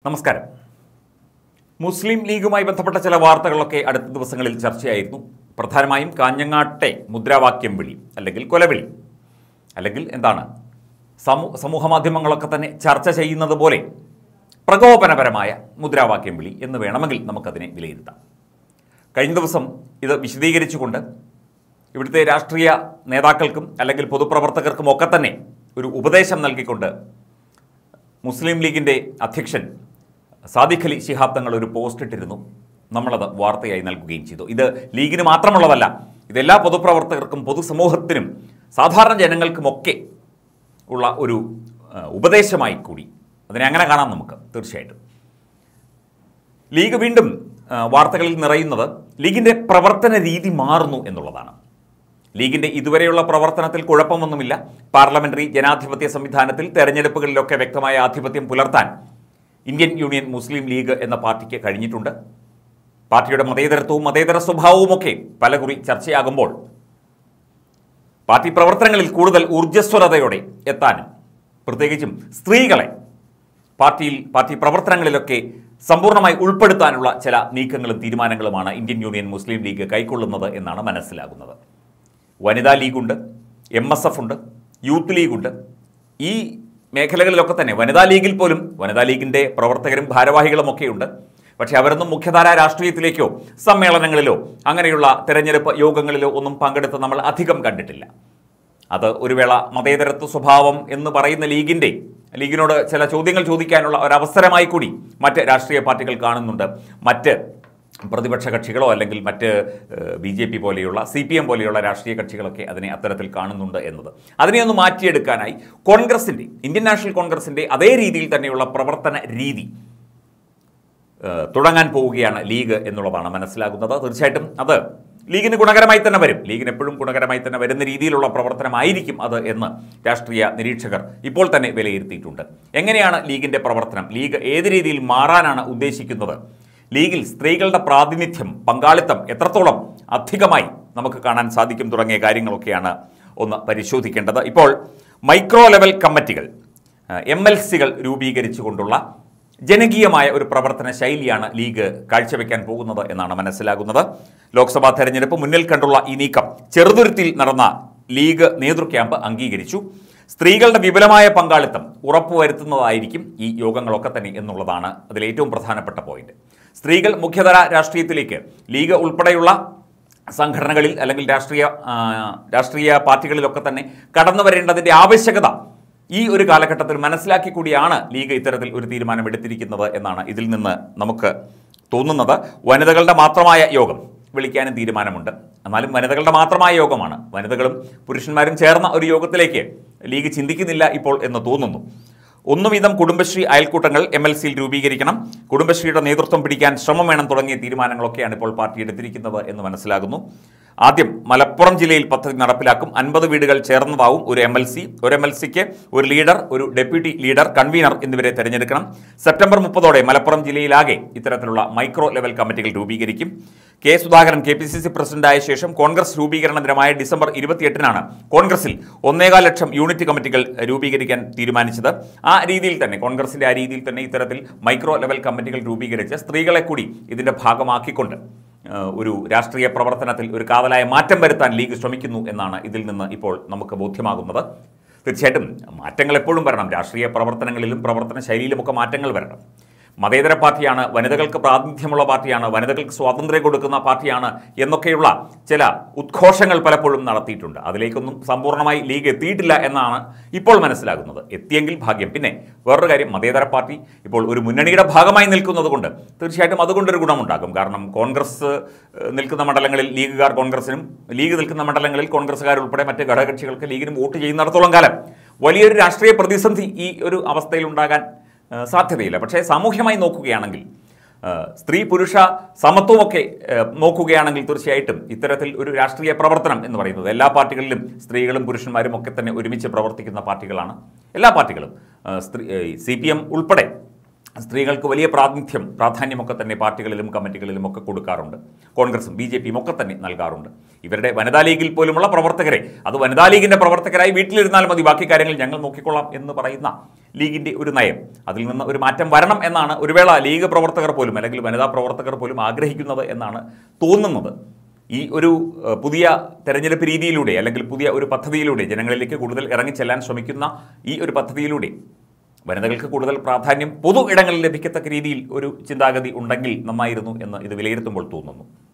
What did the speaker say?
നമസ്കാരം മുസ്ലിം ലീഗുമായി ബന്ധപ്പെട്ട ചില വാർത്തകളൊക്കെ അടുത്ത ദിവസങ്ങളിൽ ചർച്ചയായിരുന്നു പ്രധാനമായും കാഞ്ഞങ്ങാട്ടെ മുദ്രാവാക്യം വിളി അല്ലെങ്കിൽ കൊലവിളി അല്ലെങ്കിൽ എന്താണ് സമൂ സമൂഹ മാധ്യമങ്ങളൊക്കെ തന്നെ ചർച്ച ചെയ്യുന്നത് പോലെ പ്രകോപനപരമായ മുദ്രാവാക്യം വിളി എന്ന് വേണമെങ്കിൽ നമുക്കതിനെ വിലയിരുത്താം കഴിഞ്ഞ ദിവസം ഇത് വിശദീകരിച്ചുകൊണ്ട് ഇവിടുത്തെ രാഷ്ട്രീയ നേതാക്കൾക്കും അല്ലെങ്കിൽ പൊതുപ്രവർത്തകർക്കും ഒക്കെ തന്നെ ഒരു ഉപദേശം നൽകിക്കൊണ്ട് മുസ്ലിം ലീഗിൻ്റെ അധ്യക്ഷൻ സാദിഖ് അലി ശിഹാബ് തങ്ങൾ ഒരു പോസ്റ്റ് ഇട്ടിരുന്നു നമ്മളത് വാർത്തയായി നൽകുകയും ചെയ്തു ഇത് ലീഗിന് മാത്രമുള്ളതല്ല ഇതെല്ലാ പൊതുപ്രവർത്തകർക്കും പൊതുസമൂഹത്തിനും സാധാരണ ജനങ്ങൾക്കുമൊക്കെ ഉള്ള ഒരു ആ, ഉപദേശമായി കൂടി അതിനെ അങ്ങനെ കാണാം നമുക്ക് തീർച്ചയായിട്ടും ലീഗ് വീണ്ടും ആ, വാർത്തകളിൽ നിറയുന്നത് ലീഗിൻ്റെ പ്രവർത്തന രീതി മാറുന്നു എന്നുള്ളതാണ് ലീഗിന്റെ ഇതുവരെയുള്ള പ്രവർത്തനത്തിൽ കുഴപ്പമൊന്നുമില്ല പാർലമെന്ററി ജനാധിപത്യ സംവിധാനത്തിൽ തെരഞ്ഞെടുപ്പുകളിലൊക്കെ വ്യക്തമായ ആധിപത്യം പുലർത്താൻ ഇന്ത്യൻ യൂണിയൻ മുസ്ലിം ലീഗ് എന്ന പാർട്ടിക്ക് കഴിഞ്ഞിട്ടുണ്ട് പാർട്ടിയുടെ മതേതരത്വവും മതേതര സ്വഭാവവുമൊക്കെ പലകുറി ചർച്ചയാകുമ്പോൾ പാർട്ടി പ്രവർത്തനങ്ങളിൽ കൂടുതൽ ഊർജ്ജസ്വലതയോടെ എത്താനും പ്രത്യേകിച്ചും സ്ത്രീകളെ പാർട്ടിയിൽ പാർട്ടി പ്രവർത്തനങ്ങളിലൊക്കെ സമ്പൂർണ്ണമായി ഉൾപ്പെടുത്താനുള്ള ചില നീക്കങ്ങളും തീരുമാനങ്ങളുമാണ് ഇന്ത്യൻ യൂണിയൻ മുസ്ലിം ലീഗ് കൈക്കൊള്ളുന്നത് എന്നാണ് മനസ്സിലാകുന്നത് വനിതാ ലീഗുണ്ട് എം എസ് എഫ് ഉണ്ട് യൂത്ത് ലീഗുണ്ട് ഈ മേഖലകളിലൊക്കെ തന്നെ വനിതാ ലീഗിൽ പോലും വനിതാ ലീഗിൻ്റെ പ്രവർത്തകരും ഭാരവാഹികളും ഒക്കെയുണ്ട് പക്ഷേ അവരൊന്നും മുഖ്യധാരാ രാഷ്ട്രീയത്തിലേക്കോ സമ്മേളനങ്ങളിലോ അങ്ങനെയുള്ള തെരഞ്ഞെടുപ്പ് യോഗങ്ങളിലോ ഒന്നും പങ്കെടുത്ത് നമ്മൾ അധികം കണ്ടിട്ടില്ല അത് ഒരു വേള മതേതരത്വ സ്വഭാവം എന്ന് പറയുന്ന ലീഗിൻ്റെ ലീഗിനോട് ചില ചോദ്യങ്ങൾ ചോദിക്കാനുള്ള ഒരവസരമായി കൂടി മറ്റ് രാഷ്ട്രീയ പാർട്ടികൾ കാണുന്നുണ്ട് മറ്റ് പ്രതിപക്ഷ കക്ഷികളോ അല്ലെങ്കിൽ മറ്റ് ബി ജെ പി പോലെയുള്ള സി പി എം പോലെയുള്ള രാഷ്ട്രീയ കക്ഷികളൊക്കെ അതിനെ അത്തരത്തിൽ കാണുന്നുണ്ട് എന്നത് അതിനെ ഒന്ന് മാറ്റിയെടുക്കാനായി കോൺഗ്രസിൻ്റെ ഇന്ത്യൻ നാഷണൽ കോൺഗ്രസിൻ്റെ അതേ രീതിയിൽ തന്നെയുള്ള പ്രവർത്തന രീതി ഏഹ് തുടങ്ങാൻ പോവുകയാണ് ലീഗ് എന്നുള്ളതാണ് മനസ്സിലാകുന്നത് തീർച്ചയായിട്ടും അത് ലീഗിന് ഗുണകരമായി തന്നെ വരും ലീഗിന് എപ്പോഴും ഗുണകരമായി തന്നെ വരുന്ന രീതിയിലുള്ള പ്രവർത്തനമായിരിക്കും അത് എന്ന് രാഷ്ട്രീയ നിരീക്ഷകർ ഇപ്പോൾ തന്നെ വിലയിരുത്തിയിട്ടുണ്ട് എങ്ങനെയാണ് ലീഗിൻ്റെ പ്രവർത്തനം ലീഗ് ഏത് രീതിയിൽ മാറാനാണ് ഉദ്ദേശിക്കുന്നത് ലീഗിൽ സ്ത്രീകളുടെ പ്രാതിനിധ്യം പങ്കാളിത്തം എത്രത്തോളം അധികമായി നമുക്ക് കാണാൻ സാധിക്കും തുടങ്ങിയ കാര്യങ്ങളൊക്കെയാണ് ഒന്ന് പരിശോധിക്കേണ്ടത് ഇപ്പോൾ മൈക്രോ ലെവൽ കമ്മിറ്റികൾ എം എൽ സികൾ രൂപീകരിച്ചുകൊണ്ടുള്ള ജനകീയമായ ഒരു പ്രവർത്തന ശൈലിയാണ് ലീഗ് കാഴ്ചവെക്കാൻ പോകുന്നത് എന്നാണ് മനസ്സിലാകുന്നത് ലോക്സഭാ തെരഞ്ഞെടുപ്പ് മുന്നിൽ കണ്ടുള്ള ഈ നീക്കം ചെറുതുരുത്തിൽ നടന്ന ലീഗ് നേതൃ ക്യാമ്പ് അംഗീകരിച്ചു സ്ത്രീകളുടെ വിപുലമായ പങ്കാളിത്തം ഉറപ്പുവരുത്തുന്നതായിരിക്കും ഈ യോഗങ്ങളൊക്കെ തന്നെ എന്നുള്ളതാണ് അതിൽ ഏറ്റവും പ്രധാനപ്പെട്ട പോയിന്റ് സ്ത്രീകൾ മുഖ്യധാര രാഷ്ട്രീയത്തിലേക്ക് ലീഗ് ഉൾപ്പെടെയുള്ള സംഘടനകളിൽ അല്ലെങ്കിൽ രാഷ്ട്രീയ ആ, രാഷ്ട്രീയ പാർട്ടികളിലൊക്കെ തന്നെ കടന്നു വരേണ്ടതിൻ്റെ ആവശ്യകത ഈ ഒരു കാലഘട്ടത്തിൽ മനസ്സിലാക്കി കൂടിയാണ് ലീഗ് ഇത്തരത്തിൽ ഒരു തീരുമാനം എടുത്തിരിക്കുന്നത് എന്നാണ് ഇതിൽ നിന്ന് നമുക്ക് തോന്നുന്നത് വനിതകളുടെ മാത്രമായ യോഗം വിളിക്കാനും തീരുമാനമുണ്ട് എന്നാലും വനിതകളുടെ മാത്രമായ യോഗമാണ് വനിതകളും പുരുഷന്മാരും ചേർന്ന ഒരു യോഗത്തിലേക്ക് ലീഗ് ചിന്തിക്കുന്നില്ല ഇപ്പോൾ എന്ന് തോന്നുന്നു ഒന്നു വീതം കുടുംബശ്രീ അയൽക്കൂട്ടങ്ങൾ എം എൽ സിയിൽ രൂപീകരിക്കണം കുടുംബശ്രീയുടെ നേതൃത്വം പിടിക്കാൻ ശ്രമം വേണം തുടങ്ങിയ തീരുമാനങ്ങളൊക്കെയാണ് ഇപ്പോൾ പാർട്ടി എടുത്തിരിക്കുന്നത് എന്ന് മനസ്സിലാകുന്നു ആദ്യം മലപ്പുറം ജില്ലയിൽ പദ്ധതി നടപ്പിലാക്കും അൻപത് വീടുകൾ ചേർന്നതാവും ഒരു എം എൽ സി ഒരു എം എൽ സിക്ക് ഒരു ലീഡർ ഒരു ഡെപ്യൂട്ടി ലീഡർ കൺവീനർ എന്നിവരെ തെരഞ്ഞെടുക്കണം സെപ്റ്റംബർ മുപ്പതോടെ മലപ്പുറം ജില്ലയിലാകെ ഇത്തരത്തിലുള്ള മൈക്രോ ലെവൽ കമ്മിറ്റികൾ രൂപീകരിക്കും K Sudhakaran K P C C പ്രസിഡന്റായ ശേഷം കോൺഗ്രസ് രൂപീകരണ ദിനമായ ഡിസംബർ ഇരുപത്തിയെട്ടിനാണ് കോൺഗ്രസിൽ ഒന്നേകാൽ ലക്ഷം യൂണിറ്റ് കമ്മിറ്റികൾ രൂപീകരിക്കാൻ തീരുമാനിച്ചത് ആ രീതിയിൽ തന്നെ കോൺഗ്രസിന്റെ ആ രീതിയിൽ തന്നെ ഇത്തരത്തിൽ മൈക്രോ ലെവൽ കമ്മിറ്റികൾ രൂപീകരിച്ച് സ്ത്രീകളെ കൂടി ഇതിന്റെ ഭാഗമാക്കിക്കൊണ്ട് ഏഹ്, ഒരു രാഷ്ട്രീയ പ്രവർത്തനത്തിൽ ഒരു കാതലായ മാറ്റം വരുത്താൻ ലീഗ് ശ്രമിക്കുന്നു എന്നാണ് ഇതിൽ നിന്ന് ഇപ്പോൾ നമുക്ക് ബോധ്യമാകുന്നത് തീർച്ചയായിട്ടും മാറ്റങ്ങൾ എപ്പോഴും വരണം രാഷ്ട്രീയ പ്രവർത്തനങ്ങളിലും പ്രവർത്തന ശൈലിയിലുമൊക്കെ മാറ്റങ്ങൾ വരണം മതേതര പാർട്ടിയാണ് വനിതകൾക്ക് പ്രാതിനിധ്യമുള്ള പാർട്ടിയാണ് വനിതകൾക്ക് സ്വാതന്ത്ര്യം കൊടുക്കുന്ന പാർട്ടിയാണ് എന്നൊക്കെയുള്ള ചില ഉദ്ഘോഷങ്ങൾ പലപ്പോഴും നടത്തിയിട്ടുണ്ട് അതിലേക്കൊന്നും സമ്പൂർണ്ണമായി ലീഗ് എത്തിയിട്ടില്ല എന്നാണ് ഇപ്പോൾ മനസ്സിലാകുന്നത് എത്തിയെങ്കിൽ ഭാഗ്യം പിന്നെ വേറൊരു കാര്യം മതേതര പാർട്ടി ഇപ്പോൾ ഒരു മുന്നണിയുടെ ഭാഗമായി നിൽക്കുന്നത് കൊണ്ട് തീർച്ചയായിട്ടും അതുകൊണ്ടൊരു ഗുണമുണ്ടാകും കാരണം കോൺഗ്രസ് ഏഹ്, നിൽക്കുന്ന മണ്ഡലങ്ങളിൽ ലീഗുകാർ കോൺഗ്രസിനും ലീഗ് നിൽക്കുന്ന മണ്ഡലങ്ങളിൽ കോൺഗ്രസ്സുകാർ ഉൾപ്പെടെ മറ്റ് ഘടകകക്ഷികൾക്ക് ലീഗിനും വോട്ട് ചെയ്യുന്നിടത്തോളം കാലം വലിയൊരു രാഷ്ട്രീയ പ്രതിസന്ധി ഈ ഒരു അവസ്ഥയിൽ ഉണ്ടാകാൻ ഏഹ് സാധ്യതയില്ല പക്ഷേ സാമൂഹ്യമായി നോക്കുകയാണെങ്കിൽ ഏഹ് സ്ത്രീ പുരുഷ സമത്വമൊക്കെ ഏഹ് നോക്കുകയാണെങ്കിൽ തീർച്ചയായിട്ടും ഇത്തരത്തിൽ ഒരു രാഷ്ട്രീയ പ്രവർത്തനം എന്ന് പറയുന്നത് എല്ലാ പാർട്ടികളിലും സ്ത്രീകളും പുരുഷന്മാരും ഒക്കെ തന്നെ ഒരുമിച്ച് പ്രവർത്തിക്കുന്ന പാർട്ടികളാണ് എല്ലാ പാർട്ടികളും ഏഹ് സ്ത്രീ സി പി എം ഉൾപ്പെടെ സ്ത്രീകൾക്ക് വലിയ പ്രാതിനിധ്യം പ്രാധാന്യമൊക്കെ തന്നെ പാർട്ടികളിലും കമ്മിറ്റികളിലും ഒക്കെ കൊടുക്കാറുണ്ട് കോൺഗ്രസും ബി ജെ പിയും ഒക്കെ തന്നെ നൽകാറുണ്ട് ഇവരുടെ വനിതാ ലീഗിൽ പോലുമുള്ള പ്രവർത്തകരെ അത് വനിതാ ലീഗിന്റെ പ്രവർത്തകരായി വീട്ടിലിരുന്നാൽ മതി ബാക്കി കാര്യങ്ങൾ ഞങ്ങൾ നോക്കിക്കൊള്ളാം എന്ന് പറയുന്ന ലീഗിൻ്റെ ഒരു നയം അതിൽ നിന്ന് ഒരു മാറ്റം വരണം എന്നാണ് ഒരു വേള ലീഗ് പ്രവർത്തകർ പോലും അല്ലെങ്കിൽ വനിതാ പ്രവർത്തകർ പോലും ആഗ്രഹിക്കുന്നത് എന്നാണ് തോന്നുന്നത് ഈ ഒരു ഏഹ്, പുതിയ തെരഞ്ഞെടുപ്പ് രീതിയിലൂടെ അല്ലെങ്കിൽ പുതിയ ഒരു പദ്ധതിയിലൂടെ ജനങ്ങളിലേക്ക് കൂടുതൽ ഇറങ്ങിച്ചെല്ലാൻ ശ്രമിക്കുന്ന ഈ ഒരു പദ്ധതിയിലൂടെ വനിതകൾക്ക് കൂടുതൽ പ്രാധാന്യം പൊതു ഇടങ്ങളിൽ ലഭിക്കത്തക്ക രീതിയിൽ ഒരു ചിന്താഗതി ഉണ്ടെങ്കിൽ നന്നായിരുന്നു എന്ന് ഇത് വിലയിരുത്തുമ്പോൾ തോന്നുന്നു